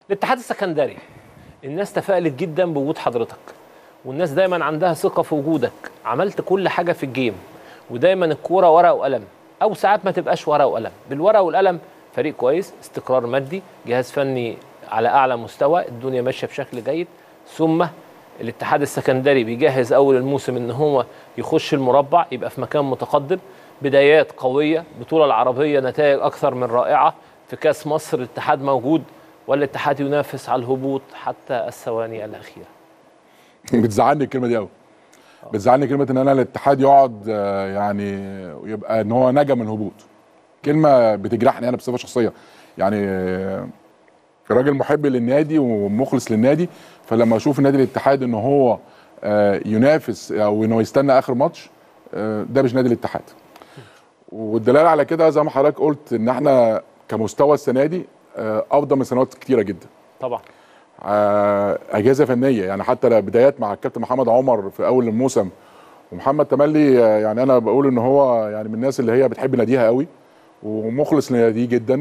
الاتحاد السكندري الناس تفائلت جدا بوجود حضرتك والناس دايما عندها ثقه في وجودك عملت كل حاجه في الجيم ودايما الكوره ورقه وقلم او ساعات ما تبقاش ورقه وقلم بالورقه والقلم فريق كويس استقرار مادي جهاز فني على اعلى مستوى الدنيا ماشيه بشكل جيد ثم الاتحاد السكندري بيجهز اول الموسم ان هو يخش المربع يبقى في مكان متقدم بدايات قويه بطوله العربيه نتائج اكثر من رائعه في كاس مصر الاتحاد موجود والاتحاد ينافس على الهبوط حتى الثواني الاخيره بتزعلني الكلمه دي قوي بتزعلني كلمه ان انا الاتحاد يقعد آه، يعني ويبقى ان هو نجا من الهبوط كلمه بتجرحني انا بصفه شخصيه يعني آه، راجل محب للنادي ومخلص للنادي فلما اشوف النادي الاتحاد ان هو آه، ينافس او انه يستنى اخر ماتش آه، ده مش نادي الاتحاد والدلاله على كده زي ما حضرتك قلت ان احنا كمستوى السنه دي آه، افضل من سنوات كتيره جدا طبعا آه، اجهزه فنيه يعني حتى بدايات مع الكابتن محمد عمر في اول الموسم ومحمد تملي آه، يعني انا بقول ان هو يعني من الناس اللي هي بتحب ناديها قوي ومخلص لناديه جدا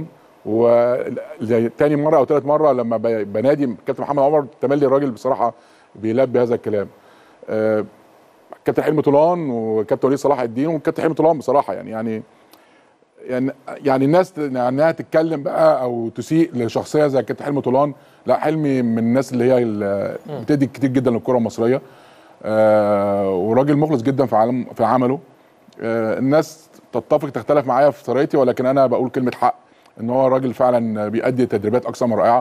وتاني مره او ثالث مره لما ب- بنادي الكابتن محمد عمر تملي الراجل بصراحه بيلبي هذا الكلام آه، كابتن حلمي طولان وكابتن وليد صلاح الدين وكابتن حلمي طولان بصراحه يعني يعني يعني يعني الناس ت- انها تتكلم بقى او تسيء لشخصيه زي كابتن حلمي طولان لا حلمي من الناس اللي هي ال- بتدي كتير جدا للكره المصريه آه وراجل مخلص جدا في عالم في عمله آه الناس تتفق تختلف معايا في طريقتي ولكن انا بقول كلمه حق ان هو راجل فعلا بيأدي تدريبات اكثر من رائعه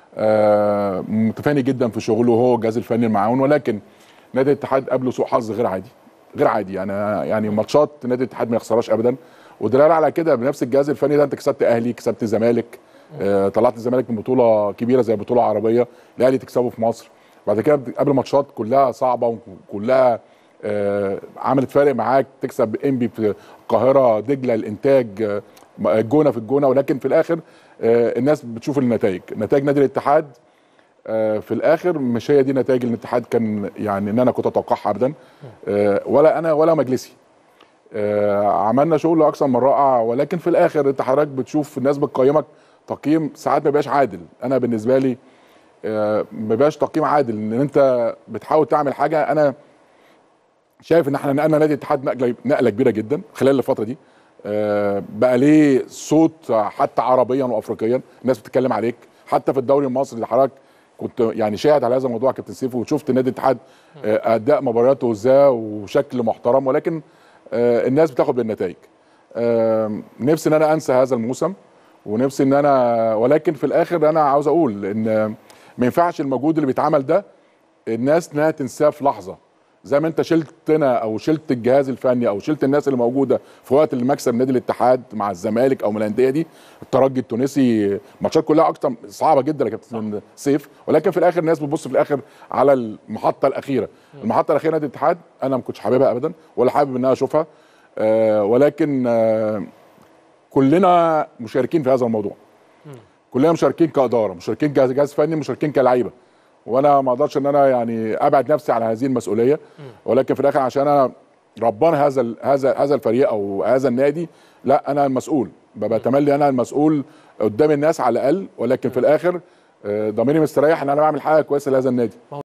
آه متفاني جدا في شغله وهو والجهاز الفني المعاون ولكن نادي الاتحاد قابله سوء حظ غير عادي غير عادي يعني يعني ماتشات نادي الاتحاد ما يخسرهاش ابدا ودلاله على كده بنفس الجهاز الفني ده انت كسبت اهلي كسبت الزمالك آه طلعت الزمالك من بطوله كبيره زي بطوله عربيه الاهلي تكسبه في مصر بعد كده قبل ماتشات كلها صعبه وكلها آه عملت فارق معاك تكسب انبي في القاهره دجله الانتاج آه الجونه في الجونه ولكن في الاخر آه الناس بتشوف النتائج نتائج نادي الاتحاد آه، في الاخر مش هي دي نتائج الاتحاد كان يعني ان انا كنت اتوقعها ابدا آه، ولا انا ولا مجلسي آه، عملنا شغل اكثر من رائع ولكن في الاخر انت حضرتك بتشوف الناس بتقيمك تقييم ساعات ما بيبقاش عادل انا بالنسبه لي آه، ما بيبقاش تقييم عادل ان انت بتحاول تعمل حاجه انا شايف ان احنا نقلنا نادي الاتحاد نقله نقله كبيره جدا خلال الفتره دي آه، بقى ليه صوت حتى عربيا وافريقيا الناس بتتكلم عليك حتى في الدوري المصري اللي حضرتك كنت يعني شاهد على هذا الموضوع يا كابتن سيف وشفت نادي الاتحاد آه، اداء مبارياته ازاي وشكل محترم ولكن آه، الناس بتاخد بالنتائج آه، نفسي ان انا انسى هذا الموسم ونفسي ان انا ولكن في الاخر انا عاوز اقول ان ما ينفعش المجهود اللي بيتعمل ده الناس انها تنساه في لحظه زي ما انت شلتنا او شلت الجهاز الفني او شلت الناس اللي موجوده في وقت المكسب نادي الاتحاد مع الزمالك او من الانديه دي الترجي التونسي ماتشات كلها اكتر صعبه جدا يا كابتن سيف ولكن في الاخر الناس بتبص في الاخر على المحطه الاخيره المحطه الاخيره نادي الاتحاد انا ما كنتش حاببها ابدا ولا حابب ان انا اشوفها آه ولكن آه كلنا مشاركين في هذا الموضوع كلنا مشاركين كاداره مشاركين جهاز جهاز فني مشاركين كلعيبه وانا ما اقدرش ان انا يعني ابعد نفسي على هذه المسؤوليه ولكن في الاخر عشان انا ربان هذا ال- هذا هذا الفريق او هذا النادي لا انا المسؤول ببقى تملي انا المسؤول قدام الناس على الاقل ولكن في الاخر آه، ضميري مستريح ان انا بعمل حاجه كويسه لهذا النادي